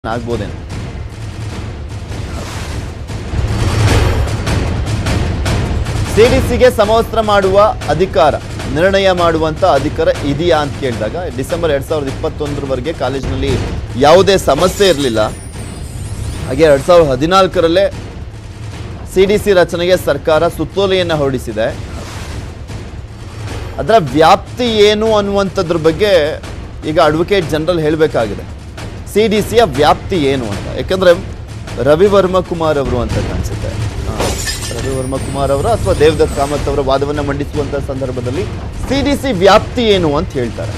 ಆಗ್ಬೋದೇನೋ ಸಿಡಿಸಿಗೆ ಸಮವಸ್ತ್ರ ಮಾಡುವ ಅಧಿಕಾರ ನಿರ್ಣಯ ಮಾಡುವಂತ ಅಧಿಕಾರ ಇದೆಯಾ ಅಂತ ಕೇಳಿದಾಗ ಡಿಸೆಂಬರ್ ಎರಡ್ ಸಾವಿರದ ಇಪ್ಪತ್ತೊಂದರವರೆಗೆ ಕಾಲೇಜಿನಲ್ಲಿ ಯಾವುದೇ ಸಮಸ್ಯೆ ಇರಲಿಲ್ಲ ಹಾಗೆ ಎರಡ್ ಸಾವಿರದ ಹದಿನಾಲ್ಕರಲ್ಲೇ ಸಿ ಡಿ ಸಿ ರಚನೆಗೆ ಸರ್ಕಾರ ಸುತ್ತೋಲೆಯನ್ನು ಹೊರಡಿಸಿದೆ ಅದರ ವ್ಯಾಪ್ತಿ ಏನು ಅನ್ನುವಂಥದ್ರ ಬಗ್ಗೆ ಈಗ ಅಡ್ವೊಕೇಟ್ ಜನರಲ್ ಹೇಳಬೇಕಾಗಿದೆ ಸಿ ಡಿ ಸಿಯ ವ್ಯಾಪ್ತಿ ಏನು ಅಂತ ಯಾಕಂದ್ರೆ ರವಿವರ್ಮ ಕುಮಾರ್ ಅವರು ಅಂತ ಕಾಣಿಸುತ್ತೆ ಆ, ರವಿವರ್ಮ ಕುಮಾರ್ ಅವರ ಅಥವಾ ದೇವದತ್ ಕಾಮತ್ ಅವರ ವಾದವನ್ನು ಮಂಡಿಸುವಂತ ಸಂದರ್ಭದಲ್ಲಿ ಸಿ ಡಿ ಸಿ ವ್ಯಾಪ್ತಿ ಏನು ಅಂತ ಹೇಳ್ತಾರೆ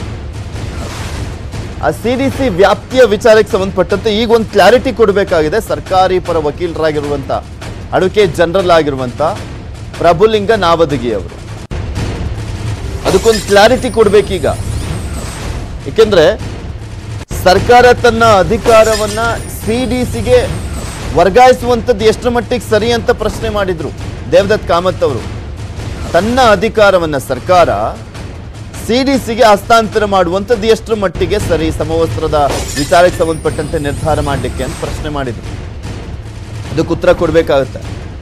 ಆ ಸಿ ಡಿ ಸಿ ವ್ಯಾಪ್ತಿಯ ವಿಚಾರಕ್ಕೆ ಸಂಬಂಧಪಟ್ಟಂತೆ ಈಗ ಒಂದು ಕ್ಲಾರಿಟಿ ಕೊಡಬೇಕಾಗಿದೆ ಸರ್ಕಾರಿ ಪರ ವಕೀಲರಾಗಿರುವಂತ ಅಡ್ವೊಕೇಟ್ ಜನರಲ್ ಆಗಿರುವಂತ ಪ್ರಭುಲಿಂಗ ನಾವದಗಿ ಅವರು ಅದಕ್ಕೊಂದು ಕ್ಲಾರಿಟಿ ಕೊಡ್ಬೇಕೀಗ ಏಕೆಂದ್ರೆ ಸರ್ಕಾರ ತನ್ನ ಅಧಿಕಾರವನ್ನ ಸಿ ಡಿ ಸಿಗೆ ವರ್ಗಾಯಿಸುವಂಥದ್ದು ಎಷ್ಟರ ಮಟ್ಟಿಗೆ ಸರಿ ಅಂತ ಪ್ರಶ್ನೆ ಮಾಡಿದ್ರು ದೇವದತ್ ಕಾಮತ್ ಅವರು ತನ್ನ ಅಧಿಕಾರವನ್ನ ಸರ್ಕಾರ ಸಿ ಡಿ ಸಿಗೆ ಹಸ್ತಾಂತರ ಮಾಡುವಂಥದ್ದು ಎಷ್ಟರ ಮಟ್ಟಿಗೆ ಸರಿ ಸಮವಸ್ತ್ರದ ವಿಚಾರಕ್ಕೆ ಸಂಬಂಧಪಟ್ಟಂತೆ ನಿರ್ಧಾರ ಮಾಡಲಿಕ್ಕೆ ಅಂತ ಪ್ರಶ್ನೆ ಮಾಡಿದ್ರು ಅದಕ್ಕೆ ಉತ್ತರ ಕೊಡಬೇಕಾಗುತ್ತೆ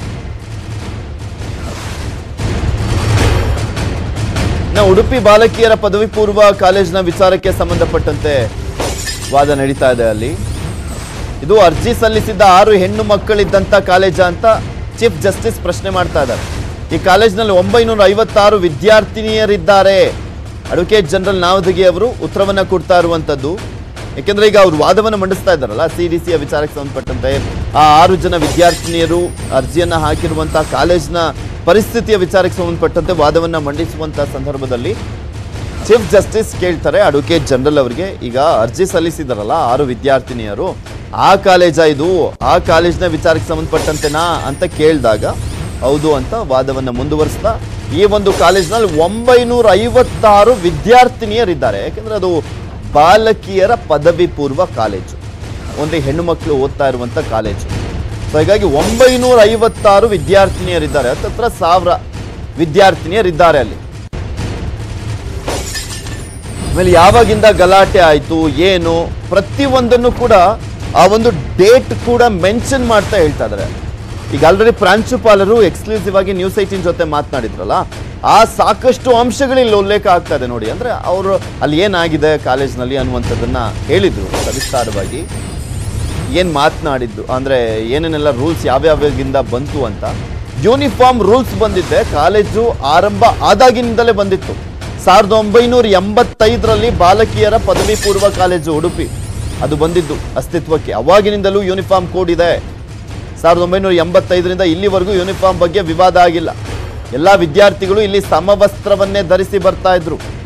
ನಾ ಉಡುಪಿ ಬಾಲಕಿಯರ ಪದವಿ ಪೂರ್ವ ಕಾಲೇಜಿನ ವಿಚಾರಕ್ಕೆ ಸಂಬಂಧಪಟ್ಟಂತೆ ವಾದ ನಡೀತಾ ಇದೆ ಅಲ್ಲಿ ಇದು ಅರ್ಜಿ ಸಲ್ಲಿಸಿದ್ದ ಆರು ಹೆಣ್ಣು ಮಕ್ಕಳಿದ್ದಂಥ ಕಾಲೇಜ ಅಂತ ಚೀಫ್ ಜಸ್ಟಿಸ್ ಪ್ರಶ್ನೆ ಮಾಡ್ತಾ ಇದ್ದಾರೆ ಈ ಕಾಲೇಜಿನಲ್ಲಿ ಒಂಬೈನೂರ ಐವತ್ತಾರು ವಿದ್ಯಾರ್ಥಿನಿಯರಿದ್ದಾರೆ ಅಡ್ವೊಕೇಟ್ ಜನರಲ್ ನಾವದಗಿ ಅವರು ಉತ್ತರವನ್ನ ಕೊಡ್ತಾ ಇರುವಂಥದ್ದು ಯಾಕೆಂದ್ರೆ ಈಗ ಅವ್ರು ವಾದವನ್ನು ಮಂಡಿಸ್ತಾ ಇದ್ದಾರಲ್ಲ ಸಿ ಡಿ ಸಿಯ ವಿಚಾರಕ್ಕೆ ಸಂಬಂಧಪಟ್ಟಂತೆ ಆ ಆರು ಜನ ವಿದ್ಯಾರ್ಥಿನಿಯರು ಅರ್ಜಿಯನ್ನ ಹಾಕಿರುವಂತಹ ಕಾಲೇಜಿನ ಪರಿಸ್ಥಿತಿಯ ವಿಚಾರಕ್ಕೆ ಸಂಬಂಧಪಟ್ಟಂತೆ ವಾದವನ್ನ ಮಂಡಿಸುವಂತ ಸಂದರ್ಭದಲ್ಲಿ ಚೀಫ್ ಜಸ್ಟಿಸ್ ಕೇಳ್ತಾರೆ ಅಡ್ವೊಕೇಟ್ ಜನರಲ್ ಅವರಿಗೆ ಈಗ ಅರ್ಜಿ ಸಲ್ಲಿಸಿದಾರಲ್ಲ ಆರು ವಿದ್ಯಾರ್ಥಿನಿಯರು ಆ ಕಾಲೇಜ ಇದು ಆ ಕಾಲೇಜಿನ ವಿಚಾರಕ್ಕೆ ಸಂಬಂಧಪಟ್ಟಂತೆನಾ ಅಂತ ಕೇಳಿದಾಗ ಹೌದು ಅಂತ ವಾದವನ್ನ ಮುಂದುವರಿಸ್ತಾ ಈ ಒಂದು ಕಾಲೇಜಿನಲ್ಲಿ ಒಂಬೈನೂರ ಐವತ್ತಾರು ವಿದ್ಯಾರ್ಥಿನಿಯರಿದ್ದಾರೆ ಯಾಕಂದ್ರೆ ಅದು ಬಾಲಕಿಯರ ಪದವಿ ಪೂರ್ವ ಕಾಲೇಜು ಒಂದು ಹೆಣ್ಣು ಮಕ್ಕಳು ಓದ್ತಾ ಇರುವಂತ ಕಾಲೇಜು ಸೊ ಹೀಗಾಗಿ ಒಂಬೈನೂರ ಐವತ್ತಾರು ವಿದ್ಯಾರ್ಥಿನಿಯರಿದ್ದಾರೆ ಹತ್ತತ್ರ ಸಾವಿರ ವಿದ್ಯಾರ್ಥಿನಿಯರಿದ್ದಾರೆ ಅಲ್ಲಿ ಆಮೇಲೆ ಯಾವಾಗಿಂದ ಗಲಾಟೆ ಆಯಿತು ಏನು ಪ್ರತಿಯೊಂದನ್ನು ಕೂಡ ಆ ಒಂದು ಡೇಟ್ ಕೂಡ ಮೆನ್ಷನ್ ಮಾಡ್ತಾ ಹೇಳ್ತಾ ಇದ್ದಾರೆ ಈಗ ಆಲ್ರೆಡಿ ಪ್ರಾಂಶುಪಾಲರು ಎಕ್ಸ್ಕ್ಲೂಸಿವ್ ಆಗಿ ನ್ಯೂಸ್ ಏಟಿನ್ ಜೊತೆ ಮಾತನಾಡಿದ್ರಲ್ಲ ಆ ಸಾಕಷ್ಟು ಅಂಶಗಳಿಲ್ಲಿ ಉಲ್ಲೇಖ ಆಗ್ತಾ ಇದೆ ನೋಡಿ ಅಂದ್ರೆ ಅವರು ಅಲ್ಲಿ ಏನಾಗಿದೆ ಕಾಲೇಜ್ನಲ್ಲಿ ಅನ್ನುವಂಥದ್ದನ್ನ ಹೇಳಿದ್ರು ಸವಿಸ್ತಾರವಾಗಿ ಏನ್ ಮಾತನಾಡಿದ್ದು ಅಂದ್ರೆ ಏನೇನೆಲ್ಲ ರೂಲ್ಸ್ ಯಾವ್ಯಾವ್ಯಾಗಿಂದ ಬಂತು ಅಂತ ಯೂನಿಫಾರ್ಮ್ ರೂಲ್ಸ್ ಬಂದಿದ್ದೆ ಕಾಲೇಜು ಆರಂಭ ಆದಾಗಿನಿಂದಲೇ ಬಂದಿತ್ತು ಸಾವಿರದ ಒಂಬೈನೂರ ಎಂಬತ್ತೈದರಲ್ಲಿ ಬಾಲಕಿಯರ ಪದವಿ ಪೂರ್ವ ಕಾಲೇಜು ಉಡುಪಿ ಅದು ಬಂದಿದ್ದು ಅಸ್ತಿತ್ವಕ್ಕೆ ಅವಾಗಿನಿಂದಲೂ ಯೂನಿಫಾರ್ಮ್ ಕೋಡ್ ಇದೆ ಸಾವಿರದ ಒಂಬೈನೂರ ಎಂಬತ್ತೈದರಿಂದ ಇಲ್ಲಿವರೆಗೂ ಯೂನಿಫಾರ್ಮ್ ಬಗ್ಗೆ ವಿವಾದ ಆಗಿಲ್ಲ ಎಲ್ಲ ವಿದ್ಯಾರ್ಥಿಗಳು ಇಲ್ಲಿ ಸಮವಸ್ತ್ರವನ್ನೇ ಧರಿಸಿ ಬರ್ತಾ ಇದ್ರು